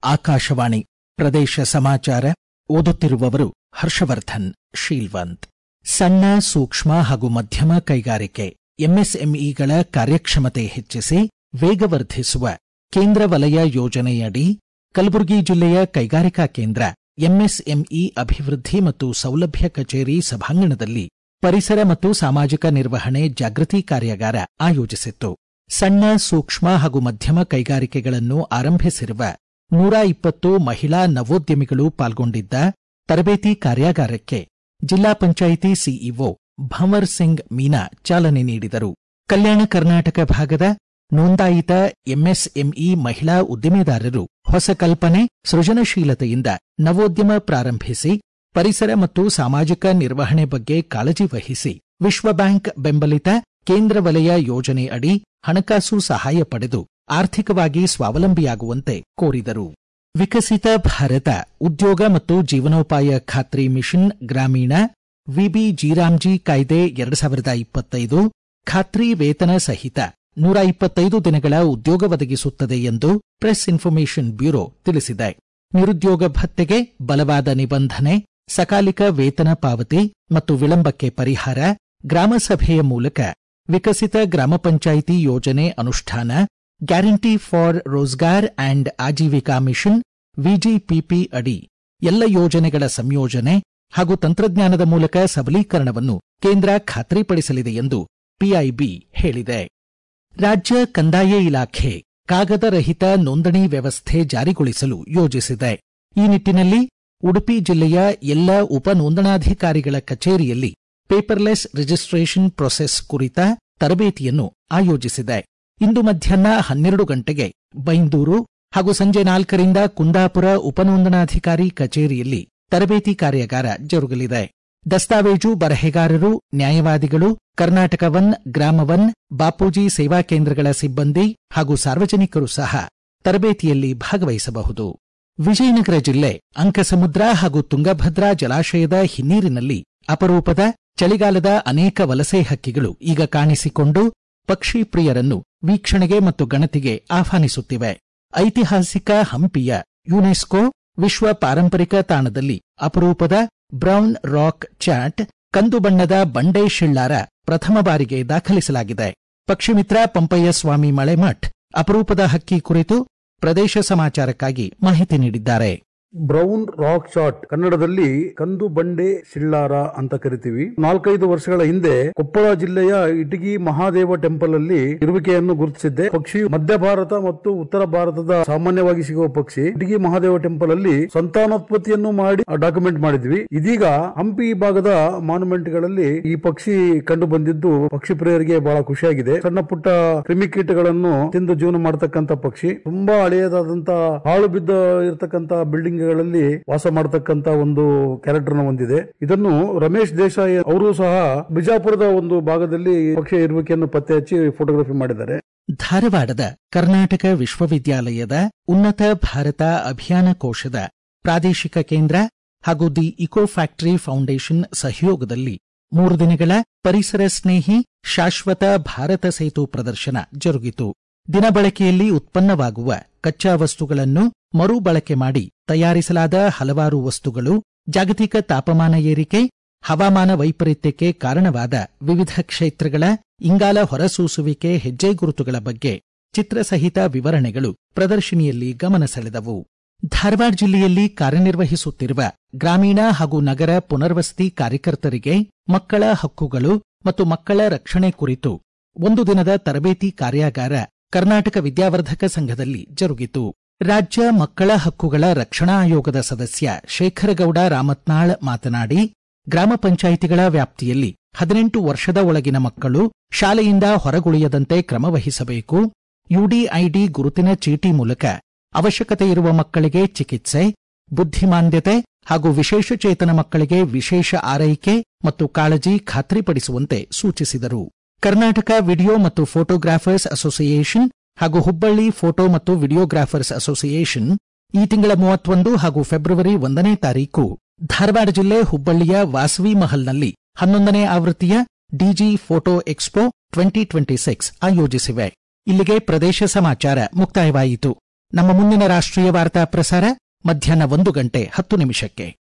ಆಕಾಶವಾಣಿ ಪ್ರದೇಶ ಸಮಾಚಾರ ಓದುತ್ತಿರುವವರು ಹರ್ಷವರ್ಧನ್ ಶೀಲ್ವಂತ್ ಸಣ್ಣ ಸೂಕ್ಷ್ಮ ಹಾಗೂ ಮಧ್ಯಮ ಕೈಗಾರಿಕೆ ಎಂಎಸ್ಎಂಇಗಳ ಕಾರ್ಯಕ್ಷಮತೆ ಹೆಚ್ಚಿಸಿ ವೇಗವರ್ಧಿಸುವ ಕೇಂದ್ರ ವಲಯ ಯೋಜನೆಯಡಿ ಕಲಬುರಗಿ ಜಿಲ್ಲೆಯ ಕೈಗಾರಿಕಾ ಕೇಂದ್ರ ಎಂಎಸ್ಎಂಇ ಅಭಿವೃದ್ಧಿ ಮತ್ತು ಸೌಲಭ್ಯ ಕಚೇರಿ ಸಭಾಂಗಣದಲ್ಲಿ ಪರಿಸರ ಮತ್ತು ಸಾಮಾಜಿಕ ನಿರ್ವಹಣೆ ಜಾಗೃತಿ ಕಾರ್ಯಾಗಾರ ಆಯೋಜಿಸಿತ್ತು ಸಣ್ಣ ಸೂಕ್ಷ್ಮ ಹಾಗೂ ಮಧ್ಯಮ ಕೈಗಾರಿಕೆಗಳನ್ನು ಆರಂಭಿಸಿರುವ ನೂರ ಇಪ್ಪತ್ತು ಮಹಿಳಾ ನವೋದ್ಯಮಿಗಳು ಪಾಲ್ಗೊಂಡಿದ್ದ ತರಬೇತಿ ಕಾರ್ಯಾಗಾರಕ್ಕೆ ಜಿಲ್ಲಾ ಪಂಚಾಯಿತಿ ಸಿಇಒ ಭಂವರ್ ಸಿಂಗ್ ಮೀನಾ ಚಾಲನೆ ನೀಡಿದರು ಕಲ್ಯಾಣ ಕರ್ನಾಟಕ ಭಾಗದ ನೋಂದಾಯಿತ ಎಂಎಸ್ಎಂಇ ಮಹಿಳಾ ಉದ್ದಿಮೆದಾರರು ಹೊಸ ಕಲ್ಪನೆ ಸೃಜನಶೀಲತೆಯಿಂದ ನವೋದ್ಯಮ ಪ್ರಾರಂಭಿಸಿ ಪರಿಸರ ಮತ್ತು ಸಾಮಾಜಿಕ ನಿರ್ವಹಣೆ ಬಗ್ಗೆ ಕಾಳಜಿ ವಹಿಸಿ ವಿಶ್ವ ಬ್ಯಾಂಕ್ ಬೆಂಬಲಿತ ಕೇಂದ್ರ ವಲಯ ಯೋಜನೆ ಅಡಿ ಹಣಕಾಸು ಸಹಾಯ ಪಡೆದು ಆರ್ಥಿಕವಾಗಿ ಸ್ವಾವಲಂಬಿಯಾಗುವಂತೆ ಕೋರಿದರು ವಿಕಸಿತ ಭಾರತ ಉದ್ಯೋಗ ಮತ್ತು ಜೀವನೋಪಾಯ ಖಾತ್ರಿ ಮಿಷನ್ ಗ್ರಾಮೀಣ ವಿಬಿ ಜೀರಾಮ್ಜಿ ಕಾಯ್ದೆ ಎರಡು ಸಾವಿರದ ಇಪ್ಪತ್ತೈದು ಖಾತ್ರಿ ವೇತನ ಸಹಿತ ನೂರ ಇಪ್ಪತ್ತೈದು ದಿನಗಳ ಉದ್ಯೋಗ ಒದಗಿಸುತ್ತದೆ ಎಂದು ಪ್ರೆಸ್ ಇನ್ಫಾರ್ಮೇಷನ್ ಬ್ಯೂರೋ ತಿಳಿಸಿದೆ ನಿರುದ್ಯೋಗ ಭತ್ಯೆಗೆ ಬಲವಾದ ನಿಬಂಧನೆ ಸಕಾಲಿಕ ವೇತನ ಪಾವತಿ ಮತ್ತು ವಿಳಂಬಕ್ಕೆ ಪರಿಹಾರ ಗ್ರಾಮ ಸಭೆಯ ಮೂಲಕ ವಿಕಸಿತ ಗ್ರಾಮ ಪಂಚಾಯಿತಿ ಯೋಜನೆ ಅನುಷ್ಠಾನ guarantee for Rozgar and Ajeevika mission VGPP ಅಡಿ ಎಲ್ಲ ಯೋಜನೆಗಳ ಸಂಯೋಜನೆ ಹಾಗೂ ತಂತ್ರಜ್ಞಾನದ ಮೂಲಕ ಸಬಲೀಕರಣವನ್ನು ಕೇಂದ್ರ ಖಾತ್ರಿಪಡಿಸಲಿದೆ ಎಂದು ಪಿಐಬಿ ಹೇಳಿದೆ ರಾಜ್ಯ ಕಂದಾಯ ಇಲಾಖೆ ಕಾಗದ ರಹಿತ ನೋಂದಣಿ ವ್ಯವಸ್ಥೆ ಜಾರಿಗೊಳಿಸಲು ಯೋಜಿಸಿದೆ ಈ ನಿಟ್ಟಿನಲ್ಲಿ ಉಡುಪಿ ಜಿಲ್ಲೆಯ ಎಲ್ಲ ಉಪ ನೋಂದಣಾಧಿಕಾರಿಗಳ ಕಚೇರಿಯಲ್ಲಿ ಪೇಪರ್ಲೆಸ್ ರಿಜಿಸ್ಟ್ರೇಷನ್ ಪ್ರೊಸೆಸ್ ಕುರಿತ ತರಬೇತಿಯನ್ನು ಆಯೋಜಿಸಿದೆ ಇಂದು ಮಧ್ಯಾಹ್ನ ಹನ್ನೆರಡು ಗಂಟೆಗೆ ಬೈಂದೂರು ಹಾಗೂ ಸಂಜೆ ನಾಲ್ಕರಿಂದ ಕುಂದಾಪುರ ಉಪನೋಂದಣಾಧಿಕಾರಿ ಕಚೇರಿಯಲ್ಲಿ ತರಬೇತಿ ಕಾರ್ಯಾಗಾರ ಜರುಗಲಿದೆ ದಸ್ತಾವೇಜು ಬರಹೆಗಾರರು ನ್ಯಾಯವಾದಿಗಳು ಕರ್ನಾಟಕ ವನ್ ಗ್ರಾಮ ವನ್ ಬಾಪೂಜಿ ಸೇವಾ ಕೇಂದ್ರಗಳ ಸಿಬ್ಬಂದಿ ಹಾಗೂ ಸಾರ್ವಜನಿಕರು ಸಹ ತರಬೇತಿಯಲ್ಲಿ ಭಾಗವಹಿಸಬಹುದು ವಿಜಯನಗರ ಜಿಲ್ಲೆ ಅಂಕಸಮುದ್ರ ಹಾಗೂ ತುಂಗಭದ್ರಾ ಜಲಾಶಯದ ಹಿನ್ನೀರಿನಲ್ಲಿ ಅಪರೂಪದ ಚಳಿಗಾಲದ ಅನೇಕ ವಲಸೆ ಹಕ್ಕಿಗಳು ಈಗ ಕಾಣಿಸಿಕೊಂಡು ಪಕ್ಷಿ ಪ್ರಿಯರನ್ನು ವೀಕ್ಷಣೆಗೆ ಮತ್ತು ಗಣತಿಗೆ ಆಹ್ವಾನಿಸುತ್ತಿವೆ ಐತಿಹಾಸಿಕ ಹಂಪಿಯ ಯುನೆಸ್ಕೋ ವಿಶ್ವ ಪಾರಂಪರಿಕ ತಾಣದಲ್ಲಿ ಅಪರೂಪದ ಬ್ರೌನ್ ರಾಕ್ ಚಾಟ್ ಕಂದು ಬಣ್ಣದ ಬಂಡೆ ಶಿಳ್ಳಾರ ಪ್ರಥಮ ಬಾರಿಗೆ ದಾಖಲಿಸಲಾಗಿದೆ ಪಕ್ಷಿಮಿತ್ರ ಪಂಪಯ್ಯ ಸ್ವಾಮಿ ಮಳೆಮಠ್ ಅಪರೂಪದ ಹಕ್ಕಿ ಕುರಿತು ಪ್ರದೇಶ ಸಮಾಚಾರಕ್ಕಾಗಿ ಮಾಹಿತಿ ನೀಡಿದ್ದಾರೆ ಬ್ರೌನ್ ರಾಕ್ ಶಾಟ್ ಕನ್ನಡದಲ್ಲಿ ಕಂದು ಬಂಡೆ ಶಿಳ್ಳಾರ ಅಂತ ಕರಿತೀವಿ ನಾಲ್ಕೈದು ವರ್ಷಗಳ ಹಿಂದೆ ಕೊಪ್ಪಳ ಜಿಲ್ಲೆಯ ಇಟಗಿ ಮಹಾದೇವ ಟೆಂಪಲ್ ಅಲ್ಲಿ ಇರುವಿಕೆಯನ್ನು ಗುರುತಿಸಿದ್ದೆ ಪಕ್ಷಿ ಮಧ್ಯ ಭಾರತ ಮತ್ತು ಉತ್ತರ ಭಾರತದ ಸಾಮಾನ್ಯವಾಗಿ ಸಿಗುವ ಪಕ್ಷಿ ಇಟಗಿ ಮಹಾದೇವ ಟೆಂಪಲ್ ಅಲ್ಲಿ ಸಂತಾನೋತ್ಪತ್ತಿಯನ್ನು ಮಾಡಿ ಡಾಕ್ಯುಮೆಂಟ್ ಮಾಡಿದ್ವಿ ಇದೀಗ ಹಂಪಿ ಭಾಗದ ಮಾನ್ಯುಮೆಂಟ್ ಗಳಲ್ಲಿ ಈ ಪಕ್ಷಿ ಕಂಡು ಬಂದಿದ್ದು ಪಕ್ಷಿ ಪ್ರಿಯರಿಗೆ ಬಹಳ ಖುಷಿಯಾಗಿದೆ ಸಣ್ಣ ಪುಟ್ಟ ಕ್ರಿಮಿಕೀಟಗಳನ್ನು ತಿಂದು ಜೀವನ ಮಾಡತಕ್ಕಂತ ಪಕ್ಷಿ ತುಂಬಾ ಹಳೆಯದಾದಂತ ಹಾಳು ಬಿದ್ದ ಇರತಕ್ಕಂತ ಬಿಲ್ಡಿಂಗ್ ಗಳಲ್ಲಿ ವಾಸ ಮಾಡತಕ್ಕಂತ ಒಂದು ಕ್ಯಾರೆಕ್ಟರ್ ಹೊಂದಿದೆ ಇದನ್ನು ರಮೇಶ್ ದೇಸಾಯಿ ಅವರು ಸಹ ಬಿಜಾಪುರದ ಒಂದು ಭಾಗದಲ್ಲಿ ಪಕ್ಷಿಯ ಇರುವಿಕೆಯನ್ನು ಪತ್ತೆ ಹಚ್ಚಿ ಫೋಟೋಗ್ರಫಿ ಮಾಡಿದ್ದಾರೆ ಧಾರವಾಡದ ಕರ್ನಾಟಕ ವಿಶ್ವವಿದ್ಯಾಲಯದ ಉನ್ನತ ಭಾರತ ಅಭಿಯಾನ ಕೋಶದ ಪ್ರಾದೇಶಿಕ ಕೇಂದ್ರ ಹಾಗೂ ದಿ ಇಕೋ ಫ್ಯಾಕ್ಟರಿ ಫೌಂಡೇಶನ್ ಸಹಯೋಗದಲ್ಲಿ ಮೂರು ದಿನಗಳ ಪರಿಸರ ಸ್ನೇಹಿ ಶಾಶ್ವತ ಭಾರತ ಸೇತು ಪ್ರದರ್ಶನ ಜರುಗಿತು ದಿನಬಳಕೆಯಲ್ಲಿ ಉತ್ಪನ್ನವಾಗುವ ಕಚ್ಚಾ ವಸ್ತುಗಳನ್ನು ಮರುಬಳಕೆ ಮಾಡಿ ತಯಾರಿಸಲಾದ ಹಲವಾರು ವಸ್ತುಗಳು ಜಾಗತಿಕ ತಾಪಮಾನ ಏರಿಕೆ ಹವಾಮಾನ ವೈಪರೀತ್ಯಕ್ಕೆ ಕಾರಣವಾದ ವಿವಿಧ ಕ್ಷೇತ್ರಗಳ ಇಂಗಾಲ ಹೊರಸೂಸುವಿಕೆ ಹೆಜ್ಜೆ ಗುರುತುಗಳ ಬಗ್ಗೆ ಚಿತ್ರಸಹಿತ ವಿವರಣೆಗಳು ಪ್ರದರ್ಶನಿಯಲ್ಲಿ ಗಮನ ಸೆಳೆದವು ಧಾರವಾಡ ಜಿಲ್ಲೆಯಲ್ಲಿ ಕಾರ್ಯನಿರ್ವಹಿಸುತ್ತಿರುವ ಗ್ರಾಮೀಣ ಹಾಗೂ ನಗರ ಪುನರ್ವಸತಿ ಕಾರ್ಯಕರ್ತರಿಗೆ ಮಕ್ಕಳ ಹಕ್ಕುಗಳು ಮತ್ತು ಮಕ್ಕಳ ರಕ್ಷಣೆ ಕುರಿತು ಒಂದು ದಿನದ ತರಬೇತಿ ಕಾರ್ಯಾಗಾರ ಕರ್ನಾಟಕ ವಿದ್ಯಾವರ್ಧಕ ಸಂಘದಲ್ಲಿ ಜರುಗಿತು ರಾಜ್ಯ ಮಕ್ಕಳ ಹಕ್ಕುಗಳ ರಕ್ಷಣಾ ಆಯೋಗದ ಸದಸ್ಯ ಶೇಖರಗೌಡ ರಾಮತ್ನಾಳ್ ಮಾತನಾಡಿ ಗ್ರಾಮ ಪಂಚಾಯಿತಿಗಳ ವ್ಯಾಪ್ತಿಯಲ್ಲಿ ಹದಿನೆಂಟು ವರ್ಷದ ಒಳಗಿನ ಮಕ್ಕಳು ಶಾಲೆಯಿಂದ ಹೊರಗುಳಿಯದಂತೆ ಕ್ರಮ ವಹಿಸಬೇಕು ಯುಡಿಐಡಿ ಗುರುತಿನ ಚೀಟಿ ಮೂಲಕ ಅವಶ್ಯಕತೆ ಇರುವ ಮಕ್ಕಳಿಗೆ ಚಿಕಿತ್ಸೆ ಬುದ್ಧಿಮಾಂದ್ಯತೆ ಹಾಗೂ ವಿಶೇಷಚೇತನ ಮಕ್ಕಳಿಗೆ ವಿಶೇಷ ಆರೈಕೆ ಮತ್ತು ಕಾಳಜಿ ಖಾತ್ರಿಪಡಿಸುವಂತೆ ಸೂಚಿಸಿದರು ಕರ್ನಾಟಕ ವಿಡಿಯೋ ಮತ್ತು ಫೋಟೋಗ್ರಾಫರ್ಸ್ ಅಸೋಸಿಯೇಷನ್ ಹಾಗೂ ಹುಬ್ಬಳ್ಳಿ ಫೋಟೋ ಮತ್ತು ವಿಡಿಯೋಗ್ರಾಫರ್ಸ್ ಅಸೋಸಿಯೇಷನ್ ಈ ತಿಂಗಳ ಮೂವತ್ತೊಂದು ಹಾಗೂ ಫೆಬ್ರವರಿ ಒಂದನೇ ತಾರೀಕು ಧಾರವಾಡ ಜಿಲ್ಲೆ ಹುಬ್ಬಳ್ಳಿಯ ವಾಸವಿ ಮಹಲ್ನಲ್ಲಿ ಹನ್ನೊಂದನೇ ಆವೃತ್ತಿಯ digi photo expo twenty twenty six ಆಯೋಜಿಸಿವೆ ಇಲ್ಲಿಗೆ ಪ್ರದೇಶ ಸಮಾಚಾರ ಮುಕ್ತಾಯವಾಯಿತು ನಮ್ಮ ಮುಂದಿನ ರಾಷ್ಟ್ರೀಯ ವಾರ್ತಾ ಪ್ರಸಾರ ಮಧ್ಯಾಹ್ನ ಒಂದು ಗಂಟೆ ಹತ್ತು ನಿಮಿಷಕ್ಕೆ